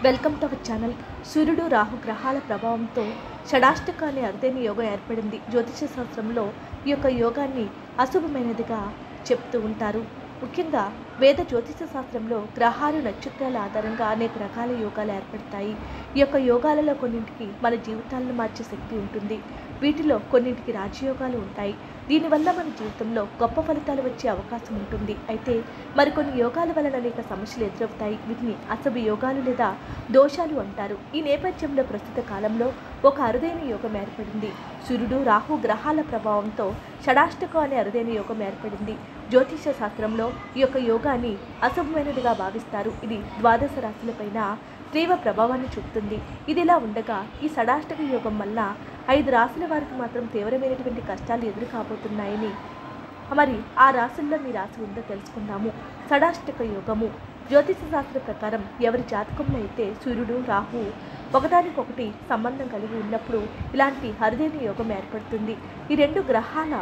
welcome to our channel సూర్యుడు రాహు గ్రహాల ప్రభావంతో షడాష్టక అనే అరుదైన యోగం ఏర్పడింది జ్యోతిష శాస్త్రంలో ఈ యొక్క యోగాన్ని అశుభమైనదిగా చెప్తూ ఉంటారు ముఖ్యంగా వేద జ్యోతిష శాస్త్రంలో గ్రహాలు నక్షత్రాల ఆధారంగా అనేక రకాల యోగాలు ఏర్పడతాయి ఈ యొక్క యోగాలలో కొన్నింటికి మన జీవితాలను మార్చే శక్తి ఉంటుంది వీటిలో కొన్నింటికి రాజయోగాలు ఉంటాయి దీనివల్ల మన జీవితంలో గొప్ప ఫలితాలు వచ్చే అవకాశం ఉంటుంది అయితే మరికొన్ని యోగాల వలన అనేక సమస్యలు ఎదురవుతాయి వీటిని అసభ యోగాలు లేదా దోషాలు అంటారు ఈ నేపథ్యంలో ప్రస్తుత కాలంలో ఒక అరుదైన యోగం ఏర్పడింది సూర్యుడు రాహు గ్రహాల ప్రభావంతో షడాష్టకం అనే అరుదైన యోగం ఏర్పడింది జ్యోతిష శాస్త్రంలో ఈ యొక్క యోగాన్ని అశుభమైనదిగా భావిస్తారు ఇది ద్వాదశ రాశులపైన తీవ్ర ప్రభావాన్ని చూపుతుంది ఇదిలా ఉండగా ఈ షడాష్టక యోగం వల్ల ఐదు రాశుల వారికి మాత్రం తీవ్రమైనటువంటి కష్టాలు ఎదురు కాబోతున్నాయని మరి ఆ రాశుల్లో మీ రాశి ఉందో తెలుసుకుందాము షడాష్టక యోగము జ్యోతిష శాస్త్ర ప్రకారం ఎవరి జాతకంలో అయితే సూర్యుడు రాహు ఒకదానికొకటి సంబంధం కలిగి ఉన్నప్పుడు ఇలాంటి అరుదైన యోగం ఏర్పడుతుంది ఈ రెండు గ్రహాల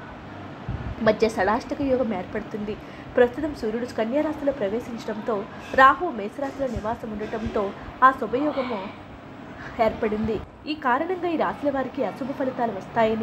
మధ్య షడాష్టక యోగం ఏర్పడుతుంది ప్రస్తుతం సూర్యుడు కన్యారాశిలో ప్రవేశించడంతో రాహు మేషరాశిలో నివాసం ఉండటంతో ఆ శుభయోగము ఏర్పడింది ఈ కారణంగా ఈ రాశుల వారికి అశుభ ఫలితాలు వస్తాయని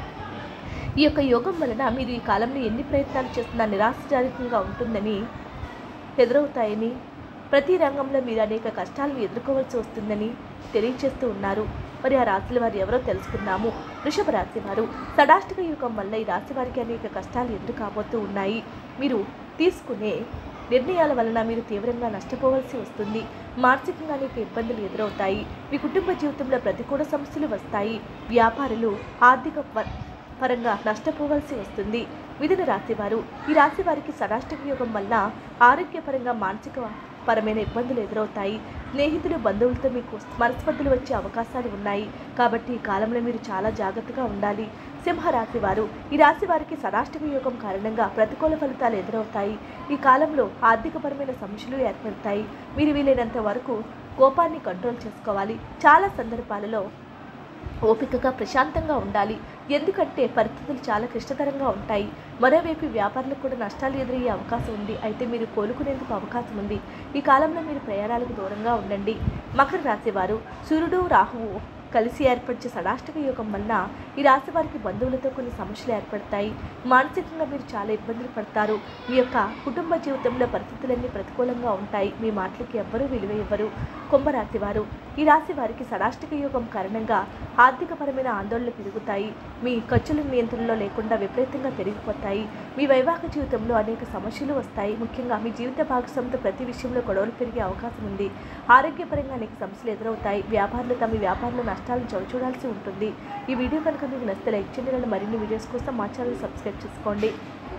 ఈ యొక్క యోగం వలన మీరు ఈ కాలంలో ఎన్ని ప్రయత్నాలు చేస్తున్నా నిరాశజనకంగా ఉంటుందని ఎదురవుతాయని ప్రతి రంగంలో మీరు అనేక కష్టాలను ఎదుర్కోవాల్సి వస్తుందని తెలియచేస్తూ ఉన్నారు మరి ఆ రాశుల వారు ఎవరో తెలుసుకున్నాము వృషభ రాశి వారు షడాష్టక యుగం వల్ల ఈ రాశి వారికి అనేక కష్టాలు ఎదురు కాబోతూ ఉన్నాయి మీరు తీసుకునే నిర్ణయాల వలన మీరు తీవ్రంగా నష్టపోవాల్సి వస్తుంది మానసికంగా అనేక ఇబ్బందులు ఎదురవుతాయి మీ కుటుంబ జీవితంలో ప్రతికూల సమస్యలు వస్తాయి వ్యాపారులు ఆర్థిక ప- పరంగా నష్టపోవాల్సి వస్తుంది మిథున రాశి వారు ఈ రాశి వారికి షడాష్టక యోగం వల్ల ఆరోగ్యపరంగా మానసిక పరమైన ఇబ్బందులు ఎదురవుతాయి స్నేహితులు బంధువులతో మీకు మనస్పర్ధలు వచ్చే అవకాశాలు ఉన్నాయి కాబట్టి ఈ కాలంలో మీరు చాలా జాగ్రత్తగా ఉండాలి సింహరాశి వారు ఈ రాశి వారికి షడాష్టక యోగం కారణంగా ప్రతికూల ఫలితాలు ఎదురవుతాయి ఈ కాలంలో ఆర్థికపరమైన సమస్యలు ఏర్పడతాయి మీరు వీలైనంత వరకు కోపాన్ని కంట్రోల్ చేసుకోవాలి చాలా సందర్భాలలో ఓపికగా ప్రశాంతంగా ఉండాలి ఎందుకంటే పరిస్థితులు చాలా క్లిష్టతరంగా ఉంటాయి మరోవైపు వ్యాపారులకు కూడా నష్టాలు ఎదురయ్యే అవకాశం ఉంది అయితే మీరు కోలుకునేందుకు అవకాశం ఉంది ఈ కాలంలో మీరు ప్రయాణాలకు దూరంగా ఉండండి మకర రాశి వారు సూర్యుడు రాహువు కలిసి ఏర్పరిచే షడాష్టక యోగం వల్ల ఈ రాశి వారికి బంధువులతో కొన్ని సమస్యలు ఏర్పడతాయి మానసికంగా మీరు చాలా ఇబ్బందులు పడతారు మీ యొక్క కుటుంబ జీవితంలో పరిస్థితులన్నీ ప్రతికూలంగా ఉంటాయి మీ మాటలకి ఎవ్వరూ విలువ ఇవ్వరు కుంభరాశి వారు ఈ రాశి వారికి షడాష్టక యోగం కారణంగా ఆర్థికపరమైన ఆందోళనలు పెరుగుతాయి మీ ఖర్చుల నియంత్రణలో లేకుండా విపరీతంగా పెరిగిపోతాయి మీ వైవాహిక జీవితంలో అనేక సమస్యలు వస్తాయి ముఖ్యంగా మీ జీవిత భాగస్వామితో ప్రతి విషయంలో గొడవలు పెరిగే అవకాశం ఉంది ఆరోగ్యపరంగా అనేక సమస్యలు ఎదురవుతాయి వ్యాపారులు తమ వ్యాపారంలో నష్టాలను చవిచూడాల్సి ఉంటుంది ఈ వీడియో కనుక మీకు నచ్చితే లైక్ చేయండి ఇలాంటి మరిన్ని వీడియోస్ కోసం మా ఛానల్ సబ్స్క్రైబ్ చేసుకోండి